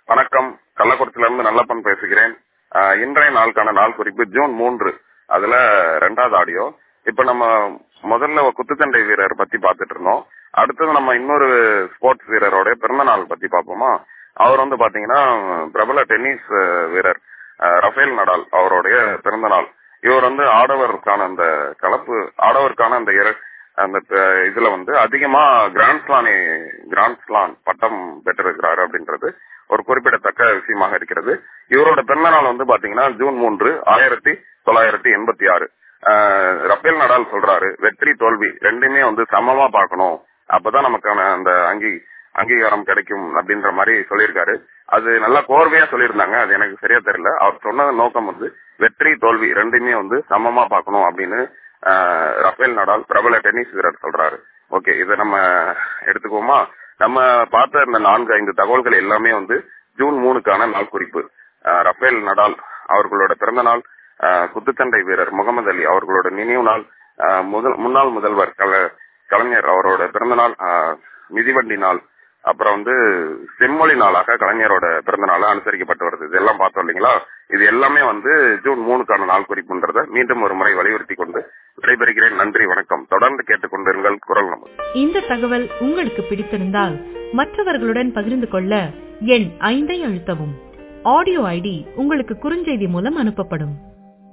வணக்கம் கள்ளக்குறிச்சியிலிருந்து நல்லப்பன் பேசுகிறேன் ஆஹ் இன்றைய நாளுக்கான நாள் குறிப்பு ஜூன் மூன்று அதுல ரெண்டாவது ஆடியோ இப்ப நம்ம முதல்ல ஒரு குத்துச்சண்டை வீரர் பத்தி பார்த்துட்டு இருந்தோம் அடுத்தது நம்ம இன்னொரு ஸ்போர்ட்ஸ் வீரரோட பிறந்த நாள் பத்தி பார்ப்போமா அவர் வந்து பாத்தீங்கன்னா பிரபல டென்னிஸ் அஹ், வீரர் அஹ், ரஃபேல் நடால் அவருடைய பிறந்த நாள் இவர் வந்து ஆடவருக்கான அந்த கலப்பு ஆடவருக்கான அந்த இர- அந்த அஹ், இதுல வந்து அதிகமா கிராண்ட் ஸ்லானி கிராண்ட் ஸ்லான் பட்டம் பெற்றிருக்கிறாரு அப்படின்றது ஒரு குறிப்பிடத்தக்க விஷயமாக இருக்கிறது இவரோட பிறந்த நாள் வந்து பாத்தீங்கன்னா ஜூன் மூன்று ஆயிரத்தி தொள்ளாயிரத்தி எண்பத்தி ஆறு ரஃபேல் நடால் சொல்றாரு வெற்றி தோல்வி ரெண்டுமே வந்து சமமா பார்க்கணும் அப்பதான் நமக்கான அந்த அங்கி அங்கீகாரம் கிடைக்கும் அப்படின்ற மாதிரி சொல்லியிருக்காரு அது நல்லா கோர்வையா சொல்லியிருந்தாங்க அது எனக்கு சரியா தெரியல அவர் சொன்னது நோக்கம் வந்து வெற்றி தோல்வி ரெண்டுமே வந்து சமமா பார்க்கணும் அப்படின்னு ஆஹ், ரஃபேல் நடால் பிரபல டென்னிஸ் வீரர் சொல்றாரு ஓகே இதை நம்ம எடுத்துக்குவோமா நம்ம பார்த்த இந்த நான்கு ஐந்து தகவல்கள் எல்லாமே வந்து ஜூன் மூணுக்கான நாள் குறிப்பு ஆஹ், ரஃபேல் நடால் அவர்களோட பிறந்த நாள் ஆஹ், குத்துச்சண்டை வீரர் முகமது அலி அவர்களோட நினைவு நாள் ஆஹ், முதல் முன்னாள் முதல்வர் கல- கலைஞர் அவரோட பிறந்த நாள் ஆஹ், மிதிவண்டி நாள் அப்புறம் வந்து செம்மொழி நாளாக கலைஞரோட பிறந்த நாள் அனுசரிக்கப்பட்டு வருது இதெல்லாம் பார்த்தோம் இல்லைங்களா இது எல்லாமே வந்து ஜூன் மூணுக்கான நாள் குறிப்புன்றத மீண்டும் ஒரு முறை வலியுறுத்தி கொண்டு விடைபெறுகிறேன் நன்றி வணக்கம் தொடர்ந்து கேட்டுக்கொண்டிருங்கள் குரல் நமது இந்த தகவல் உங்களுக்கு பிடித்திருந்தால் மற்றவர்களுடன் பகிர்ந்து கொள்ள எண் ஐந்தை அழுத்தவும் ஆடியோ ஐடி உங்களுக்கு குறுஞ்செய்தி மூலம் அனுப்பப்படும்